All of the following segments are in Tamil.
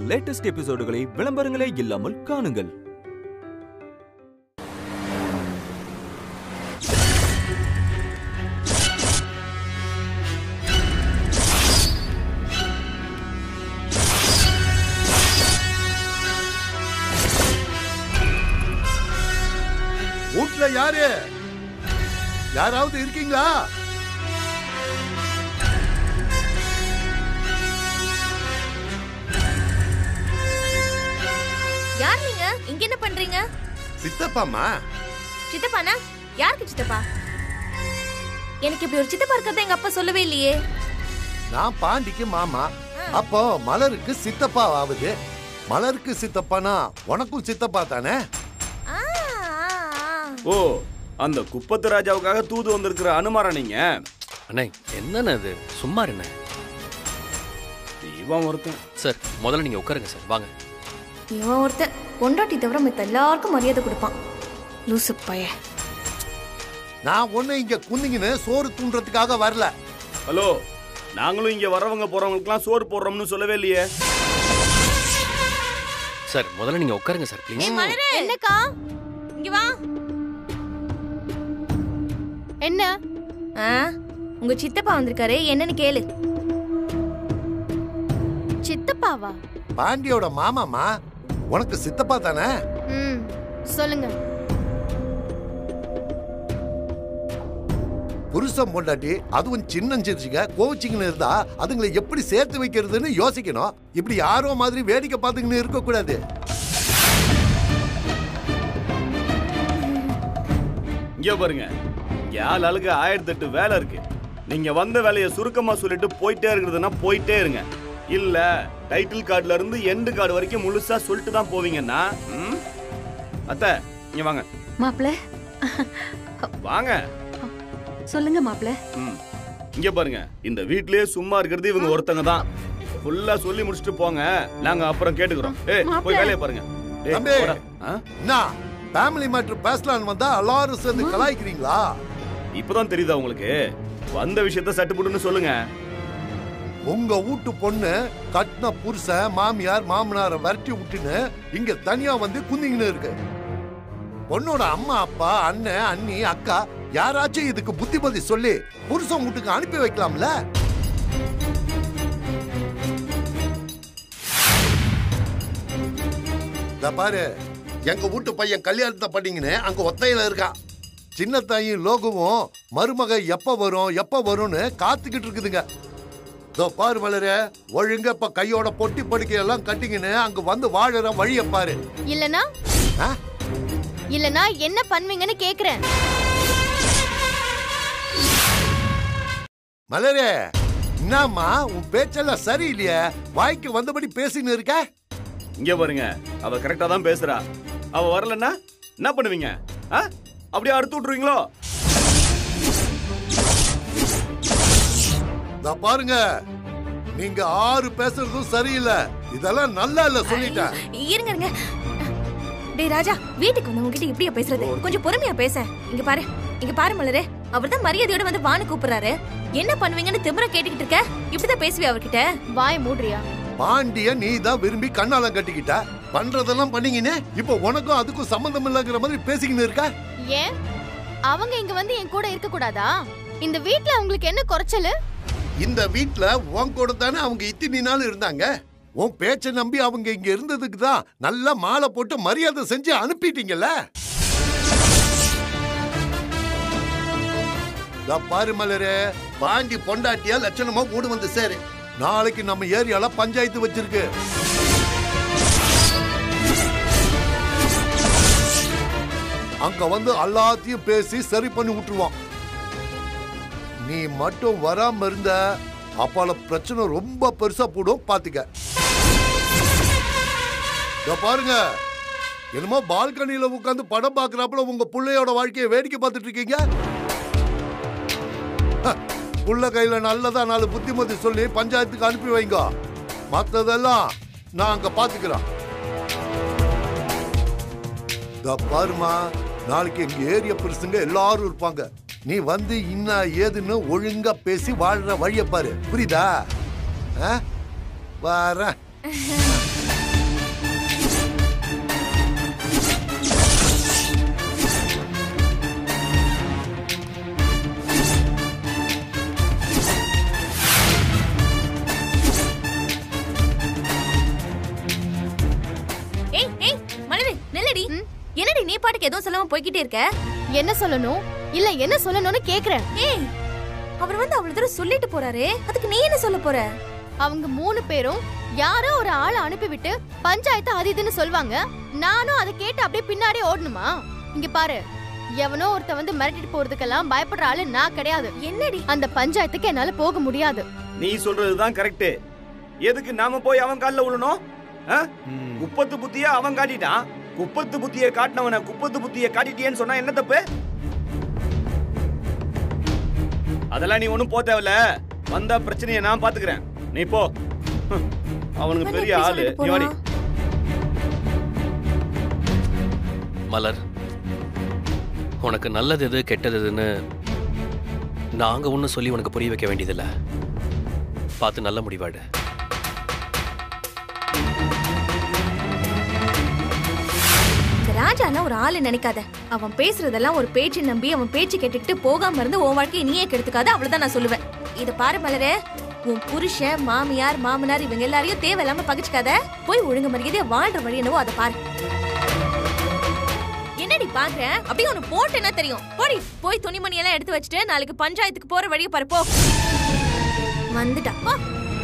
லேட்டஸ்ட் எபிசோடுகளை விளம்பரங்களே இல்லாமல் காணுங்கள் வீட்ல யாரு யாராவது இருக்கீங்களா யார் நீங்க இங்க என்ன பண்றீங்க சித்தப்பாமா சித்தப்பானா யாருக்கு சித்தப்பா எனக்கு இப்படி ஒரு சித்தப்பா இருக்கிறத எங்க அப்பா சொல்லவே இல்லையே நான் பாண்டிக்கு மாமா அப்போ மலருக்கு சித்தப்பா ஆகுது மலருக்கு சித்தப்பானா உனக்கும் சித்தப்பா தானே ஆ, ஆ, ஆ. ஓ அந்த குப்பத்து ராஜாவுக்காக தூது வந்திருக்கிற அனுமாரா நீங்க அண்ணே என்னண்ணே இது சும்மா இருண்ணே இவன் ஒருத்தன் சார் முதல்ல நீங்க உட்காருங்க சார் வாங்க இவன் ஒருத்தன் பொண்டாட்டி தவிர மத்த எல்லாருக்கும் மரியாதை கொடுப்பான் லூசு பைய நான் ஒண்ணு இங்க குந்திங்கன்னு சோறு தூண்டுறதுக்காக வரல ஹலோ நாங்களும் இங்க வரவங்க போறவங்களுக்குலாம் சோறு போடுறோம்னு சொல்லவே இல்லையே சார் முதல்ல நீங்க உட்காருங்க சார் ப்ளீஸ் என்னக்கா இங்க வா என்ன ஆ, உங்க சித்தப்பா வந்திருக்காரு என்னன்னு கேளு சித்தப்பாவா பாண்டியோட மாமாமா உனக்கு சித்தப்பா தானே ம் சொல்லுங்க புருஷன் பொண்டாட்டி அதுவும் சின்னஞ்சிருச்சுங்க கோச்சிங்கன்னு இருந்தா அதுங்களை எப்படி சேர்த்து வைக்கிறதுன்னு யோசிக்கணும் இப்படி யாரோ மாதிரி வேடிக்கை பார்த்துக்கின்னு இருக்க கூடாது இங்க பாருங்க இங்க ஆள் ஆளுக்கு ஆயிரத்தி எட்டு வேலை இருக்கு நீங்க வந்த வேலையை சுருக்கமா சொல்லிட்டு போயிட்டே இருக்கிறதுனா போயிட்டே இருங்க இல்ல டைட்டில் கார்டுல இருந்து எண்டு கார்டு வரைக்கும் முழுசா சொல்லிட்டு தான் போவீங்கன்னா ம்? அத்தை இங்க வாங்க மாப்ள வாங்க சொல்லுங்க மாப்ள ம். இங்க பாருங்க இந்த வீட்லயே சும்மா இருக்கிறது இவங்க ஒருத்தங்க தான் ஃபுல்லா சொல்லி முடிச்சுட்டு போங்க நாங்க அப்புறம் கேட்டுக்கிறோம் ஏய் போய் வேலையை பாருங்க டேய், தம்பி. போடா. ஆ? என்ன ஃபேமிலி மேட்ரு பேசலான்னு வந்தா எல்லாரும் சேர்ந்து கலாய்க்கிறீங்களா இப்பதான் தெரியுதா உங்களுக்கு வந்த விஷயத்த சட்டுப்புட்டுன்னு சொல்லுங்க உங்க வீட்டு பொண்ணு கட்டின புருஷன் மாமியார் மாமனாரை விரட்டி விட்டுன்னு இங்க தனியா வந்து குந்திங்கன்னு இருக்கு பொண்ணோட அம்மா அப்பா அண்ணன் அண்ணி அக்கா யாராச்சும் இதுக்கு புத்திமதி சொல்லி புருஷன் வீட்டுக்கு அனுப்பி வைக்கலாம்ல இதோ பாரு எங்க வீட்டு பையன் கல்யாணத்தை பண்ணீங்கன்னு அங்க ஒத்தையில இருக்கான் சின்ன தாயும் லோகுவும் மருமக எப்ப வரும் எப்ப வரும்னு காத்துக்கிட்டு இருக்குதுங்க இதோ பாரு மலரே ஒழுங்க இப்ப கையோட பொட்டி படுக்கையெல்லாம் கட்டிங்கன்னு அங்க வந்து வாழற வழிய பாரு இல்லனா ஆ? இல்லனா என்ன பண்ணுவீங்கன்னு கேக்குறேன் மலரே என்னம்மா உன் பேச்செல்லாம் சரியில்லையே வாய்க்கு வந்தபடி பேசின்னு இருக்க இங்க பாருங்க அவ கரெக்டா தான் பேசுறா அவ வரலன்னா என்ன பண்ணுவீங்க ஆ? அப்படியே அறுத்து விட்டுருவீங்களோ இதோ பாருங்க நீங்க ஆறு பேசுறதும் சரியில்லை இதெல்லாம் நல்லா இல்ல சொல்லிட்டேன் இருங்க இருங்க டேய் ராஜா வீட்டுக்கு வந்து உங்ககிட்ட இப்படியா பேசுறது கொஞ்சம் பொறுமையா பேச இங்க பாரு இங்க பாரு மலரே அவர்தான் மரியாதையோட வந்து வான்னு கூப்பிடுறாரு என்ன பண்ணுவீங்கன்னு திமிர கேட்டுக்கிட்டு இருக்க இப்படிதான் பேசுவியா அவர்கிட்ட வாய் மூடுறியா பாண்டிய நீ தான் விரும்பி கண்ணாலம் கட்டிக்கிட்ட பண்றதெல்லாம் பண்ணீங்கன்னு இப்போ உனக்கும் அதுக்கும் சம்பந்தம் இல்லைங்கிற மாதிரி பேசிக்கின்னு இருக்க ஏன் அவங்க இங்க வந்து என் கூட இருக்க கூடாதா இந்த வீட்ல உங்களுக்கு என்ன குறைச்சலு இந்த வீட்ல உன் கூட தானே அவங்க இத்தனை நாள் இருந்தாங்க உன் பேச்சை நம்பி அவங்க இங்க இருந்ததுக்கு தான் நல்ல மாலை போட்டு மரியாதை செஞ்சு அனுப்பிட்டீங்கல்ல இதோ பாரு மலரே பாண்டி பொண்டாட்டியா லட்சணமா மூடு வந்து சேரு நாளைக்கு நம்ம ஏரியால பஞ்சாயத்து வச்சிருக்கு அங்க வந்து எல்லாத்தையும் பேசி சரி பண்ணி விட்டுருவான் நீ மட்டும் வராம இருந்த அப்பால பிரச்சனை ரொம்ப பெருசா போடும் பாத்துக்க இதோ பாருங்க என்னமோ பால்கனியில உட்கார்ந்து படம் பாக்குறாப்புல உங்க புள்ளையோட வாழ்க்கையை வேடிக்கை பார்த்துட்டு இருக்கீங்க ஹ, புள்ள கையில நல்லதா நாலு புத்திமதி சொல்லி பஞ்சாயத்துக்கு அனுப்பி வைங்க மத்ததெல்லாம் நான் அங்க பாத்துக்கிறேன் இதோ பாருமா நாளைக்கு எங்க ஏரியா பெருசுங்க எல்லாரும் இருப்பாங்க நீ வந்து இன்னா ஏதுன்னு ஒழுங்கா பேசி வாழ்ற வழிய பாரு புரியுதா ஆ? வரேன் பாட்டுக்கு எதுவும் சொல்லாம போய்கிட்டே இருக்க என்ன சொல்லணும் இல்ல என்ன சொல்லணும்னு கேக்குறேன் ஏய் அவர் வந்து அவ்வளவு தூரம் சொல்லிட்டு போறாரே அதுக்கு நீ என்ன சொல்ல போற அவங்க மூணு பேரும் யாரோ ஒரு ஆளை அனுப்பிவிட்டு பஞ்சாயத்து அது இதுன்னு சொல்வாங்க நானும் அதை கேட்டு அப்படியே பின்னாடியே ஓடணுமா இங்க பாரு எவனோ ஒருத்த வந்து மிரட்டிட்டு போறதுக்கெல்லாம் பயப்படுற ஆளு நான் கிடையாது என்னடி அந்த பஞ்சாயத்துக்கு என்னால போக முடியாது நீ சொல்றதுதான் கரெக்ட் எதுக்கு நாம போய் அவன் கால்ல விழணும் ஆ? குப்பத்து புத்திய அவன் காட்டிட்டான் குப்பத்து புத்திய காட்டினவன குப்பத்து புத்திய காட்டிட்டியேன்னு சொன்னா என்ன தப்பு அதெல்லாம் நீ ஒண்ணும் போ தேவையில்ல வந்த பிரச்சனையை நான் பாத்துக்கிறேன் நீ போ ஹம். அவனுக்கு வந்து பெரிய எப்படி ஆளு சொல்லிட்டு நீ வாடி போறான்? மலர் உனக்கு நல்லது எது கெட்டது எதுன்னு நாங்க ஒன்றும் சொல்லி உனக்கு புரிய வைக்க வேண்டியதில்ல பார்த்து நல்ல முடிவாடு இந்த ராஜானா ஒரு ஆளு நினைக்காத அவன் பேசுறதெல்லாம் ஒரு பேச்சு நம்பி அவன் பேச்சு கேட்டுக்கிட்டு போகாம இருந்து உன் வாழ்க்கையை நீயே கெடுத்துக்காத அவ்வளவுதான் நான் சொல்லுவேன் இத பாரு மலரே உன் புருஷன் மாமியார் மாமனார் இவங்க எல்லாரையும் தேவையில்லாம பகிச்சுக்காத போய் ஒழுங்கு மரியாதையா வாழ்ற வழி என்னவோ அதை பாரு என்னடி பாக்குற அப்படியே உனக்கு போட்டு என்ன தெரியும் போடி போய் துணிமணி எல்லாம் எடுத்து வச்சுட்டு நாளைக்கு பஞ்சாயத்துக்கு போற வழியை பாரு போ வந்துட்டா போ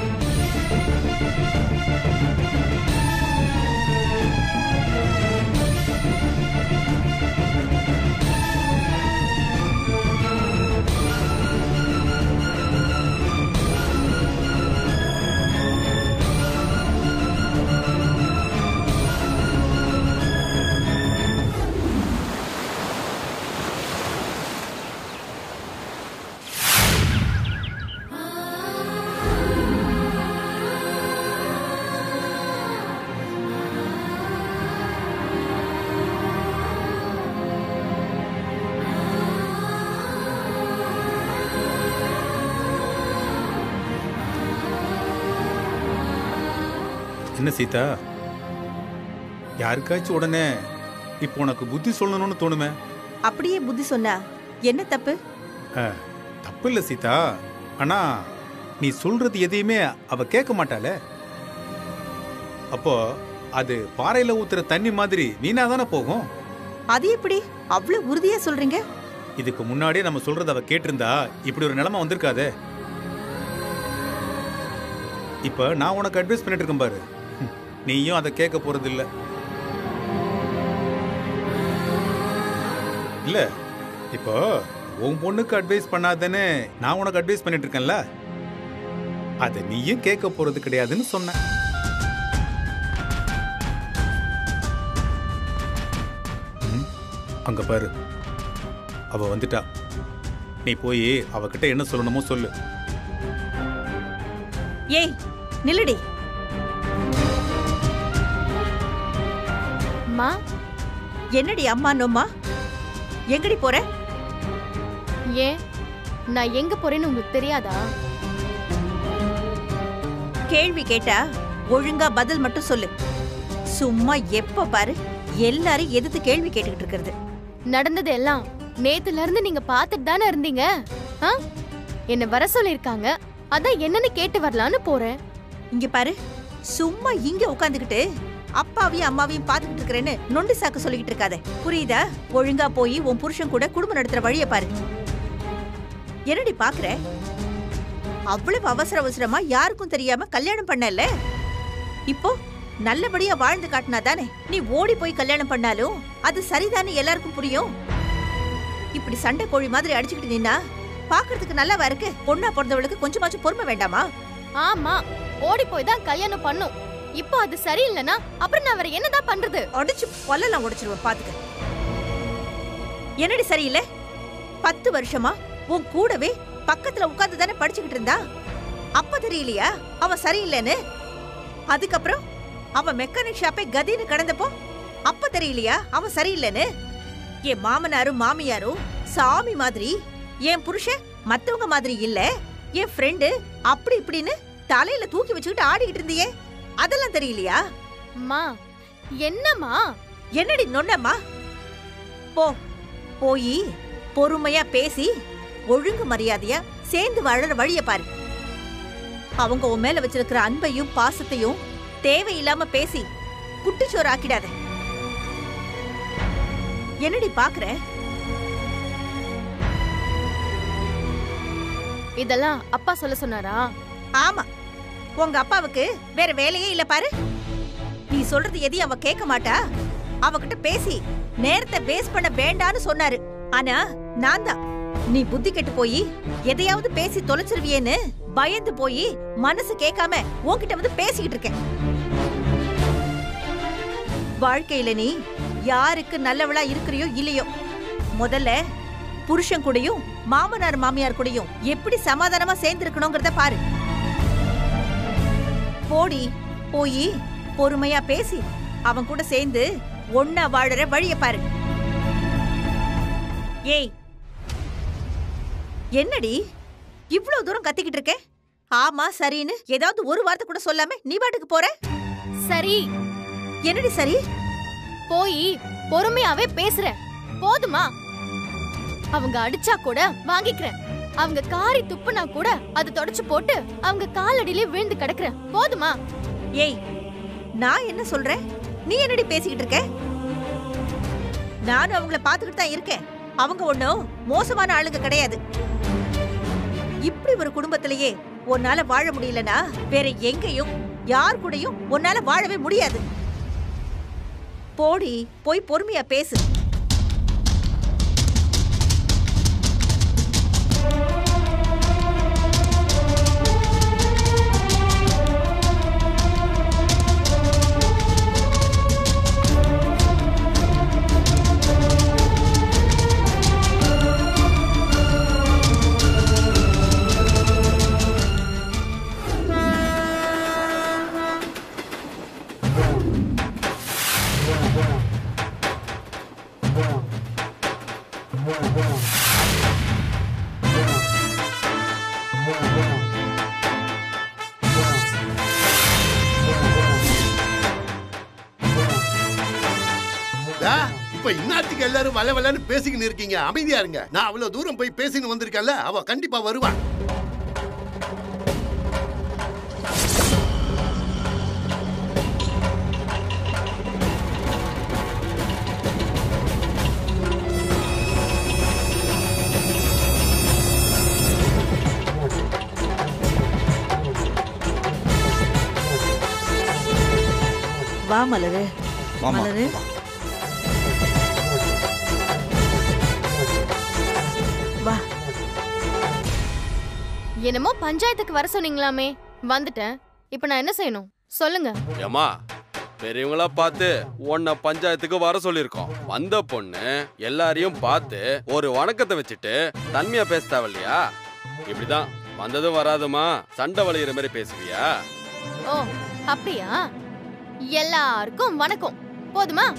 என்ன சீதா யாருக்காச்சும் உடனே இப்போ உனக்கு புத்தி சொல்லணும்னு தோணுமே அப்படியே புத்தி சொன்னா என்ன தப்பு தப்பு இல்லை சீதா ஆனா நீ சொல்றது எதையுமே அவ கேட்க மாட்டாளே அப்போ அது பாறையில ஊத்துற தண்ணி மாதிரி வீணா தானே போகும் அது எப்படி அவ்வளவு உறுதியா சொல்றீங்க இதுக்கு முன்னாடியே நம்ம சொல்றத அவ கேட்டிருந்தா இப்படி ஒரு நிலைமை வந்திருக்காதே இப்ப நான் உனக்கு அட்வைஸ் பண்ணிட்டு இருக்கேன் பாரு ஹம், நீயும் அதை கேட்க போறது இல்ல இல்ல இப்போ உன் பொண்ணுக்கு அட்வைஸ் பண்ணாதேன்னு நான் உனக்கு அட்வைஸ் பண்ணிட்டு இருக்கேன்ல அதை நீயும் கேட்க போறது கிடையாதுன்னு சொன்னேன் ம், அங்க பாரு அவ வந்துட்டா நீ போய் அவகிட்ட என்ன சொல்லணுமோ சொல்லு ஏய் நில்லுடி மா என்னடி அம்மா நோம்மா எங்கடி போற ஏன் நான் எங்க போறேன்னு உங்களுக்கு தெரியாதா கேள்வி கேட்டா ஒழுங்கா பதில் மட்டும் சொல்லு சும்மா எப்ப பாரு எல்லாரும் எதிர்த்து கேள்வி கேட்டுக்கிட்டு இருக்கிறது நடந்தது எல்லாம் நேத்துல இருந்து நீங்க பாத்துட்டு தானே இருந்தீங்க ஆ? என்ன வர சொல்லிருக்காங்க அதான் என்னன்னு கேட்டு வரலான்னு போறேன் இங்க பாரு சும்மா இங்க உட்காந்துக்கிட்டு அப்பாவையும் அம்மாவையும் பாத்துக்கிட்டு இருக்கிறேன்னு நொண்டி சாக்கு சொல்லிக்கிட்டு இருக்காத புரியுதா ஒழுங்கா போய் உன் புருஷன் கூட குடும்பம் நடத்துற வழிய பாரு என்னடி பாக்குற அவ்வளவு அவசர அவசரமா யாருக்கும் தெரியாம கல்யாணம் பண்ணல இப்போ நல்லபடியா வாழ்ந்து காட்டினா தானே நீ ஓடி போய் கல்யாணம் பண்ணாலும் அது சரிதானே எல்லாருக்கும் புரியும் இப்படி சண்டை கோழி மாதிரி அடிச்சுக்கிட்டு நின்னா பாக்குறதுக்கு நல்லாவா இருக்கு பொண்ணா பிறந்தவளுக்கு கொஞ்சமாச்சும் பொறுமை வேண்டாமா ஆமா ஓடி போய் தான் கல்யாணம் பண்ணும் இப்போ அது சரியில்லைன்னா அப்புறம் நான் வேற என்னதான் பண்றது அடிச்சு பல்லெல்லாம் உடைச்சிருவேன் பாத்துக்க என்னடி சரியில்லை பத்து வருஷமா உன் கூடவே பக்கத்துல உட்கார்ந்து தானே படிச்சுக்கிட்டு இருந்தா அப்ப தெரியலையா அவ சரியில்லைன்னு அதுக்கப்புறம் அவ மெக்கானிக் ஷாப்பே கதின்னு கடந்தப்போ அப்ப தெரியலையா அவ சரியில்லைன்னு என் மாமனாரும் மாமியாரும் சாமி மாதிரி என் புருஷன் மத்தவங்க மாதிரி இல்ல என் ஃப்ரெண்டு அப்படி இப்படின்னு தலையில தூக்கி வச்சுக்கிட்டு ஆடிக்கிட்டு இருந்தியே அதெல்லாம் தெரியலையா அம்மா என்னம்மா என்னடி நொன்னம்மா போ போய் பொறுமையா பேசி ஒழுங்கு மரியாதையா சேர்ந்து வாழற வழிய பாரு அவங்க உன் மேல வச்சிருக்கிற அன்பையும் பாசத்தையும் தேவையில்லாம பேசி குட்டிச்சோறு ஆக்கிடாத என்னடி பாக்குற இதெல்லாம் அப்பா சொல்ல சொன்னாரா ஆமா உங்க அப்பாவுக்கு வேற வேலையே இல்ல பாரு நீ சொல்றது எதையும் அவ கேட்க மாட்டா அவகிட்ட பேசி நேரத்தை வேஸ்ட் பண்ண வேண்டான்னு சொன்னாரு ஆனா நான் தான் நீ புத்தி கெட்டு போய் எதையாவது பேசி தொலைச்சிருவியேன்னு பயந்து போய் மனசு கேட்காம உன்கிட்ட வந்து பேசிக்கிட்டு இருக்கேன் வாழ்க்கையில நீ யாருக்கு நல்லவளா இருக்கிறியோ இல்லையோ முதல்ல புருஷன் கூடயும் மாமனார் மாமியார் கூடயும் எப்படி சமாதானமா சேர்ந்திருக்கணுங்கிறத பாரு போடி போய் பொறுமையா பேசி அவன் கூட சேர்ந்து ஒன்னா வாழற வழிய பாரு ஏய் என்னடி இவ்ளோ தூரம் கத்திக்கிட்டு இருக்க ஆமா சரின்னு ஏதாவது ஒரு வார்த்தை கூட சொல்லாம நீ பாட்டுக்கு போற சரி என்னடி சரி போய் பொறுமையாவே பேசுறேன் போதுமா அவங்க அடிச்சா கூட வாங்கிக்கிறேன் அவங்க காரி துப்புனா கூட அதை தொடச்சு போட்டு அவங்க காலடியிலே விழுந்து கிடக்குறேன் போதுமா ஏய் நான் என்ன சொல்றேன் நீ என்னடி பேசிக்கிட்டு இருக்க நானும் அவங்கள பாத்துக்கிட்டு தான் இருக்கேன் அவங்க ஒண்ணும் மோசமான ஆளுங்க கிடையாது இப்படி ஒரு குடும்பத்திலேயே உன்னால வாழ முடியலனா வேற எங்கேயும் யார் கூடயும் உன்னால வாழவே முடியாது போடி போய் பொறுமையா பேசு டா, இப்ப இன்னாத்துக்கு எல்லாரும் வள வளன்னு பேசிக்கின்னு இருக்கீங்க அமைதியா இருங்க நான் அவ்வளவு தூரம் போய் பேசின்னு வந்திருக்கேன்ல அவ கண்டிப்பா வருவா வா மலரு மலரு வா என்னமோ பஞ்சாயத்துக்கு வர சொன்னீங்களாமே வந்துட்டேன் இப்ப நான் என்ன செய்யணும் சொல்லுங்க ஏமா பெரியவங்களா பார்த்து உன்னை பஞ்சாயத்துக்கு வர சொல்லியிருக்கோம் வந்த பொண்ணு எல்லாரையும் பார்த்து ஒரு வணக்கத்தை வச்சுட்டு தன்மையா பேச தேவையில்லையா இப்படிதான் வந்ததும் வராதுமா சண்டை வளையிற மாதிரி பேசுவியா ஓ அப்படியா எல்லாருக்கும் வணக்கம் போதுமா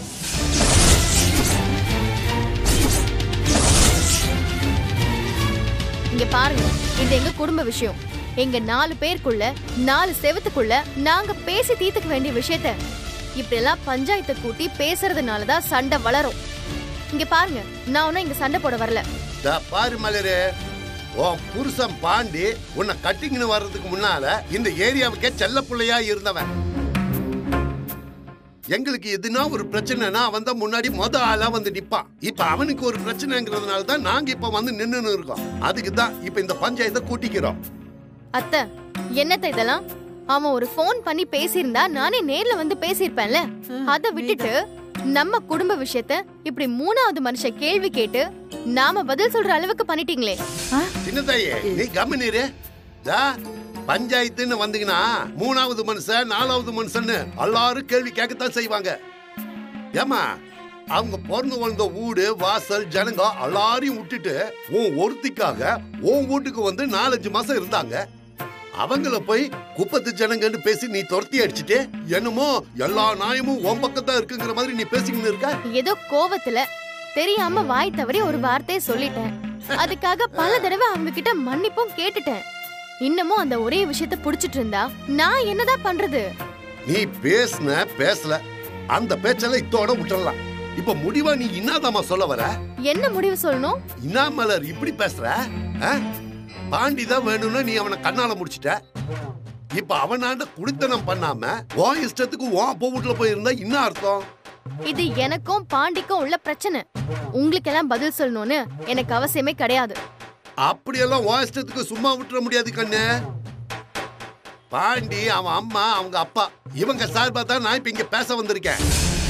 இங்க பாருங்க இது எங்க குடும்ப விஷயம் எங்க நாலு பேருக்குள்ள நாலு செவத்துக்குள்ள நாங்க பேசி தீர்த்துக்க வேண்டிய விஷயத்த இப்படி எல்லாம் பஞ்சாயத்தை கூட்டி பேசுறதுனால தான் சண்டை வளரும் இங்க பாருங்க நான் ஒன்னும் இங்க சண்டை போட வரல டா, பாரு மலரு உன் புருஷன் பாண்டி உன்னை கட்டிங்கன்னு வர்றதுக்கு முன்னால இந்த ஏரியாவுக்கே செல்ல பிள்ளையா இருந்தவன் எங்களுக்கு எதுனா ஒரு பிரச்சனைனா அவன் தான் முன்னாடி மொத ஆளா வந்து நிப்பான் இப்ப அவனுக்கு ஒரு பிரச்சனைங்கிறதுனால தான் நாங்க இப்ப வந்து நின்னுன்னு இருக்கோம் அதுக்கு தான் இப்ப இந்த பஞ்சாயத்தை கூட்டிக்கிறோம் அத்தை என்னத்த இதெல்லாம் அவன் ஒரு ஃபோன் பண்ணி பேசியிருந்தா நானே நேர்ல வந்து பேசியிருப்பேன்ல அத விட்டுட்டு நம்ம குடும்ப விஷயத்த இப்படி மூணாவது மனுஷன் கேள்வி கேட்டு நாம பதில் சொல்ற அளவுக்கு பண்ணிட்டீங்களே சின்னதாயே நீ கவனிரு டா, பஞ்சாயத்துன்னு வந்தீங்கன்னா மூணாவது மனுஷன் நாலாவது மனுஷன்னு எல்லாரும் கேள்வி கேட்கத்தான் செய்வாங்க ஏமா அவங்க பிறந்து வளர்ந்த வீடு வாசல் ஜனங்க எல்லாரையும் விட்டுட்டு உன் ஒருத்திக்காக உன் வீட்டுக்கு வந்து நாலஞ்சு மாசம் இருந்தாங்க அவங்கள போய் குப்பத்து ஜனங்கன்னு பேசி நீ துரத்தி அடிச்சிட்டு என்னமோ எல்லா நியாயமும் உன் பக்கம் தான் இருக்குங்கிற மாதிரி நீ பேசிக்கின்னு இருக்க ஏதோ கோவத்துல தெரியாம வாய் தவறி ஒரு வார்த்தையை சொல்லிட்டேன் அதுக்காக பல தடவை அவங்க கிட்ட மன்னிப்பும் கேட்டுட்டேன் இன்னமும் அந்த ஒரே விஷயத்த புடிச்சிட்டு இருந்தா நான் என்னதான் பண்றது நீ பேசுன பேசல அந்த பேச்செல்லாம் இத்தோட விட்டுறலாம் இப்ப முடிவா நீ இன்னாதாமா சொல்ல வர என்ன முடிவு சொல்லணும் இன்னா மலர் இப்படி பேசுற ஆ? பாண்டி தான் வேணும்னு நீ அவனை கண்ணால முடிச்சிட்ட இப்ப அவனாண்ட குடித்தனம் பண்ணாம உன் இஷ்டத்துக்கு உன் அப்பா வீட்டுல போயிருந்தா என்ன அர்த்தம் இது எனக்கும் பாண்டிக்கும் உள்ள பிரச்சனை உங்களுக்கு எல்லாம் பதில் சொல்லணும்னு எனக்கு அவசியமே கிடையாது அப்படியெல்லாம் உன் இஷ்டத்துக்கு சும்மா விட்டுற முடியாது கண்ணு பாண்டி அவன் அம்மா அவங்க அப்பா இவங்க சார்பா தான் நான் இப்ப இங்க பேச வந்திருக்கேன்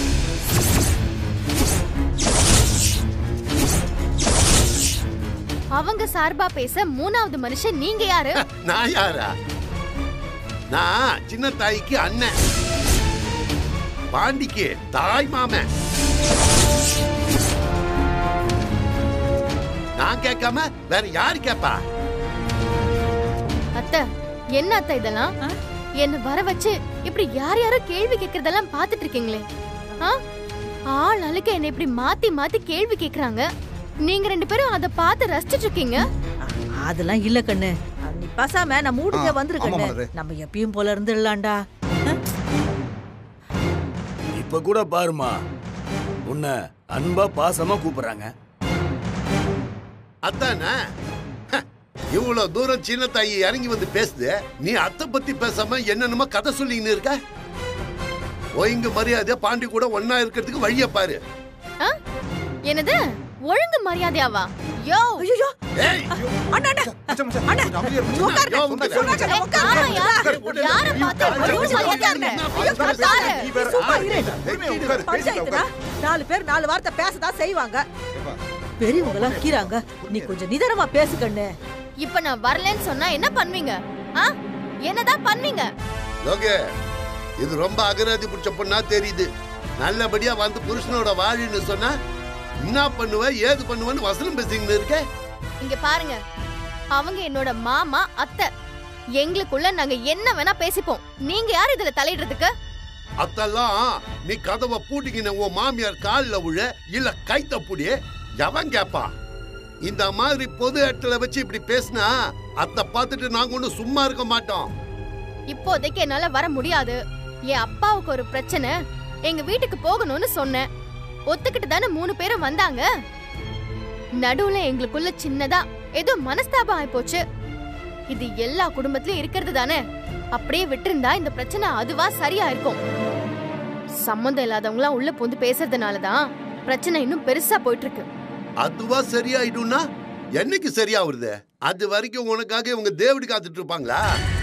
அவங்க சார்பா பேச மூணாவது மனுஷன் நீங்க யாரு நான் யாரா நான் சின்ன தாய்க்கு அண்ணன் பாண்டிக்கு தாய் மாமன் நான் கேட்காம வேற யாரு கேப்பா அத்தை என்ன அத்தை இதெல்லாம் என்ன வர வச்சு இப்படி யார் யாரோ கேள்வி கேக்குறதெல்லாம் பாத்துட்டு இருக்கீங்களே ஆ? ஆள் அழுக்க என்ன இப்படி மாத்தி மாத்தி கேள்வி கேக்குறாங்க நீங்க ரெண்டு பேரும் அத பார்த்து ரசிச்சிட்டு இருக்கீங்க அதெல்லாம் இல்ல கண்ணு நீ பசாம நம்ம வீட்டுக்கே ஆ, வந்துரு ஆமா, கண்ணு மலரு. நம்ம எப்பயும் போல இருந்துடலாம்டா இப்ப கூட பாருமா உன்னை அன்பா பாசமா கூப்பிடுறாங்க அத்தானே ஹ, இவ்வளவு தூரம் சின்ன தாயி இறங்கி வந்து பேசுது நீ அத்தை பத்தி பேசாம என்னென்னமோ கதை சொல்லின்னு இருக்க ஒய்ங்க மரியாதை பாண்டி கூட ஒன்னா இருக்கிறதுக்கு வழிய பாரு ஆ? என்னது ஒழுங்கு மரியாதையாவா யோ ஐயோ ஏய் அண்ணா அண்ணா மச்சான், மச்சான், அண்ணா. கொஞ்சம் அமைதியா இருங்க. உட்காரு. யோ, உங்க சொல்றாங்க, ஏய், உட்காரு. ஆமாயா? யார பார்த்து ஒழுங்கு மரியாதை ஐயோ, உட்காரு. நீ வேற சும்மா ஆளு. இரு. பொறுமையா உட்காரு, பேசிக்கலாம், பஞ்சாயத்துனா உட்காரு. நாலு பேர் நாலு வார்த்தை பேசதான் செய்வாங்க ஏப்பா, பெரியவங்க எல்லாம் கீறாங்க நீ கொஞ்சம் நிதானமா பேசு கண்ணு இப்ப நான் வரலன்னு சொன்னா என்ன பண்ணுவீங்க ஆ? என்னதான் பண்ணுவீங்க லோகே இது ரொம்ப அகராதி பிடிச்ச பொண்ணா தெரியுது நல்லபடியா வந்து புருஷனோட வாழின்னு சொன்னா என்ன பண்ணுவ ஏது பண்ணுவேன்னு வசனம் பேசிக்கின்னு இருக்க இங்க பாருங்க அவங்க என்னோட மாமா அத்தை எங்களுக்குள்ள நாங்க என்ன வேணா பேசிப்போம் நீங்க யார் இதுல தலையிடுறதுக்கு அத்தெல்லாம் நீ கதவை பூட்டிக்கின உன் மாமியார் காலில் விழ இல்ல கைத்த புடி எவன் கேப்பா இந்த மாதிரி பொது இடத்துல வச்சு இப்படி பேசினா அத்தை பார்த்துட்டு நாங்க ஒன்றும் சும்மா இருக்க மாட்டோம் இப்போதைக்கு என்னால வர முடியாது என் அப்பாவுக்கு ஒரு பிரச்சனை எங்க வீட்டுக்கு போகணும்னு சொன்னேன் ஒத்துக்கிட்டு தானே மூணு பேரும் வந்தாங்க நடுவுல எங்களுக்குள்ள சின்னதா ஏதோ மனஸ்தாபம் ஆயிப்போச்சு இது எல்லா குடும்பத்திலயும் இருக்கிறது தானே அப்படியே விட்டிருந்தா இந்த பிரச்சனை அதுவா சரியா இருக்கும் சம்மந்தம் இல்லாதவங்களாம் உள்ள புந்து பேசுறதுனாலதான் பிரச்சனை இன்னும் பெருசா போயிட்டு இருக்கு அதுவா சரியாயிடும்னா என்னைக்கு சரியாவுறது அது வரைக்கும் உனக்காக இவங்க தேவடி காத்துட்டு இருப்பாங்களா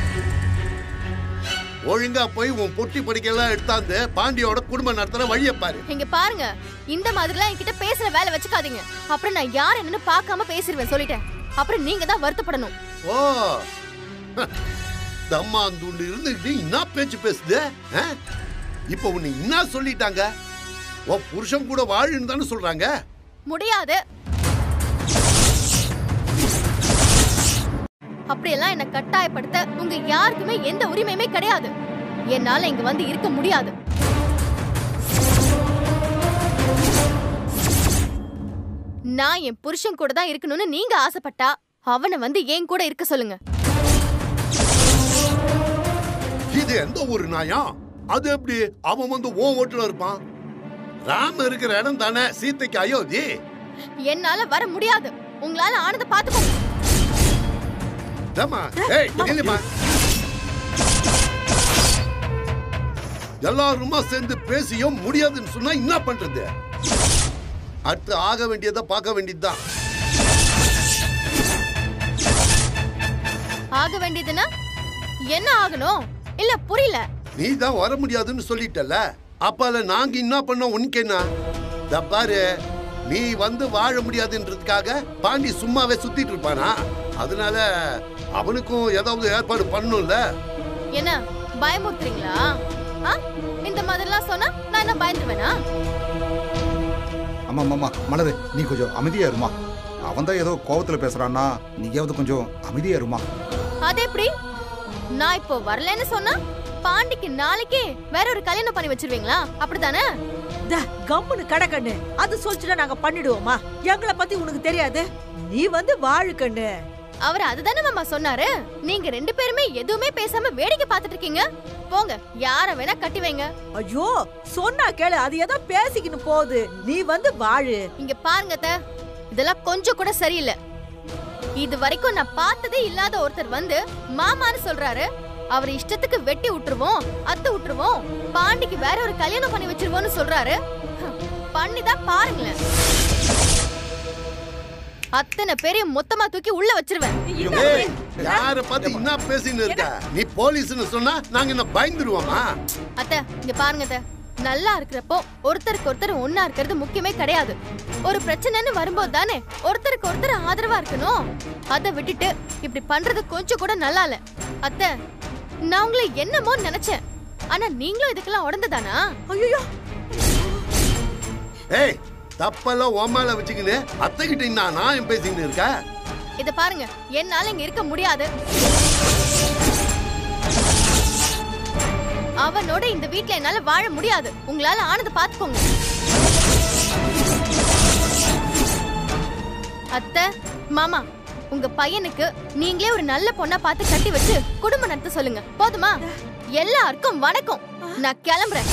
ஒழுங்கா போய் உன் பொட்டி படிக்கலாம் எடுத்தாந்து பாண்டியோட குடும்பம் நடத்துற வழியை பாரு இங்க பாருங்க இந்த மாதிரிலாம் என்கிட்ட பேசுற வேலை வச்சுக்காதீங்க அப்புறம் நான் யார் என்னன்னு பார்க்காம பேசிடுவேன் சொல்லிட்டேன் அப்புறம் நீங்க தான் வருத்தப்படணும் ஓ தம்மாந்தூண்டு இருந்துகிட்டு என்ன பேச்சு பேசுது ஆ? இப்ப உன்னை என்ன சொல்லிட்டாங்க உன் புருஷன் கூட வாழுன்னு தானே சொல்றாங்க முடியாது அப்படியெல்லாம் என்ன கட்டாயப்படுத்த உங்க யாருக்குமே எந்த உரிமையுமே கிடையாது என்னால இங்க வந்து இருக்க முடியாது நான் என் புருஷன் கூட தான் இருக்கணும்னு நீங்க ஆசைப்பட்டா அவனை வந்து என் கூட இருக்க சொல்லுங்க இது எந்த ஒரு நாயம் அது எப்படி அவன் வந்து ஓ ஓட்டுல இருப்பான் ராம இருக்கிற இடம் தானே சீதைக்கு அயோத்தி என்னால வர முடியாது உங்களால ஆனதை பாத்துக்கோங்க ஏம்மா, ஏய் நில்லுமா எல்லாருமா சேர்ந்து பேசியும் முடியாதுன்னு சொன்னா என்ன பண்றது அடுத்து ஆக வேண்டியதை பார்க்க வேண்டியதுதான் ஆக வேண்டியதுன்னா என்ன ஆகணும் இல்ல புரியல நீ தான் வர முடியாதுன்னு சொல்லிட்டல அப்பால நாங்க என்ன பண்ணோம் உனக்கு என்ன இதோ பாரு நீ வந்து வாழ முடியாதுன்றதுக்காக பாண்டி சும்மாவே சுத்திட்டு இருப்பானா அதனால அவனுக்கும் ஏதாவது ஏற்பாடு பண்ணணும்ல என்ன பயமுறுத்துறீங்களா ஆ? இந்த மாதிரிலாம் சொன்னா நான் என்ன பயந்துருவேனா ஆமா மாமா மலரு நீ கொஞ்சம் அமைதியா இருமா அவன் தான் ஏதோ கோவத்துல பேசுறான்னா நீயாவது கொஞ்சம் அமைதியா இருமா அது எப்படி நான் இப்போ வரலன்னு சொன்னா பாண்டிக்கு நாளைக்கே வேற ஒரு கல்யாணம் பண்ணி வச்சிருவீங்களா அப்படிதானே த, கம்முனு கடை கண்ணு அது சொல்லிச்சுட்டா நாங்க பண்ணிடுவோமா எங்களை பத்தி உனக்கு தெரியாது நீ வந்து வாழு கண்ணு அவர் அதுதானே மாமா சொன்னாரு நீங்க ரெண்டு பேருமே எதுவுமே பேசாம வேடிக்கை பார்த்துட்டு இருக்கீங்க போங்க யார வேணா கட்டி வைங்க ஐயோ சொன்னா கேளு அது ஏதோ பேசிக்கின்னு போகுது நீ வந்து வாழு இங்க பாருங்க அத்தை, இதெல்லாம் கொஞ்சம் கூட சரியில்லை இது வரைக்கும் நான் பார்த்ததே இல்லாத ஒருத்தர் வந்து மாமான்னு சொல்றாரு அவர் இஷ்டத்துக்கு வெட்டி விட்டுருவோம் அத்து விட்டுருவோம் பாண்டிக்கு வேற ஒரு கல்யாணம் பண்ணி வச்சிருவோம்னு சொல்றாரு பண்ணி தான் பாருங்களேன் அத்தனை பேரையும் மொத்தமா தூக்கி உள்ள வச்சிருவேன் ஏய், யார பார்த்து என்ன பேசின்னு இருக்க நீ போலீஸ்னு சொன்னா நாங்க என்ன பயந்துருவோமா அத்தை இங்க பாருங்க அத்தை நல்லா இருக்கிறப்போ ஒருத்தருக்கு ஒருத்தர் ஒண்ணா இருக்கிறது முக்கியமே கிடையாது ஒரு பிரச்சனைன்னு வரும்போது தானே ஒருத்தருக்கு ஒருத்தர் ஆதரவா இருக்கணும் அதை விட்டுட்டு இப்படி பண்றது கொஞ்சம் கூட நல்லா இல்ல அத்தை நான் உங்களை என்னமோ நினைச்சேன் ஆனா நீங்களும் இதுக்கெல்லாம் உடந்துதானா ஐயோ ஏய் தப்பெல்லாம் உமால வச்சுக்கின்னு அத்தை கிட்ட நான் நான் பேசிக்கின்னு இருக்க இத பாருங்க என்னால இங்க இருக்க முடியாது அவனோட இந்த வீட்ல என்னால வாழ முடியாது உங்களால ஆனதை பாத்துக்கோங்க அத்தை மாமா உங்க பையனுக்கு நீங்களே ஒரு நல்ல பொண்ணா பார்த்து கட்டி வச்சு குடும்பம் நடத்த சொல்லுங்க போதுமா எல்லாருக்கும் வணக்கம் நான் கிளம்புறேன்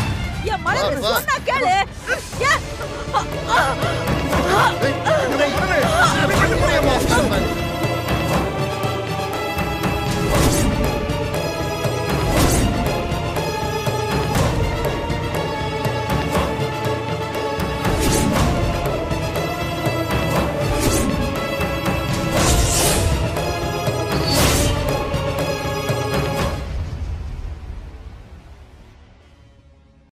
என் மலர் வா, வா. சொன்னா கேளு ஏன்? ஏய், இங்க வை.